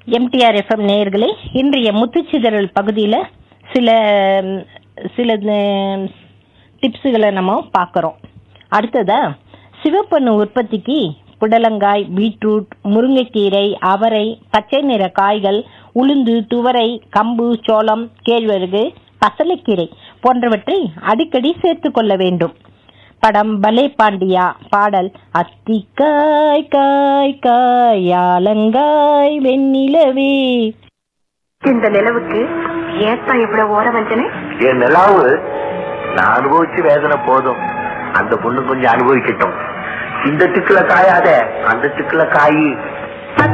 MTR FM நேயர்களே இன்றைய முத்துச்சிதறல் பகுதியில் சில ம், சில டிப்ஸுகளை நம்ம பார்க்குறோம் அடுத்ததா சிவப்பணு உற்பத்திக்கு புடலங்காய் பீட்ரூட் முருங்கைக்கீரை அவரை பச்சை நிற காய்கள் உளுந்து துவரை கம்பு சோளம் கேழ்வரகு பசலைக்கீரை போன்றவற்றை அடிக்கடி சேர்த்துக் கொள்ள வேண்டும் படம் பலே பாண்டியா பாடல் அத்திக்காய் காய் காய் ஆலங்காய் வெண்ணிலவே இந்த நிலவுக்கு ஏத்தான் இவ்வளவு ஓர வஞ்சனை என் நிலாவு நான் அனுபவிச்சு வேதனை போதும் அந்த பொண்ணு கொஞ்சம் அனுபவிக்கட்டும் இந்த திக்குல காயாத அந்த திக்குல காயி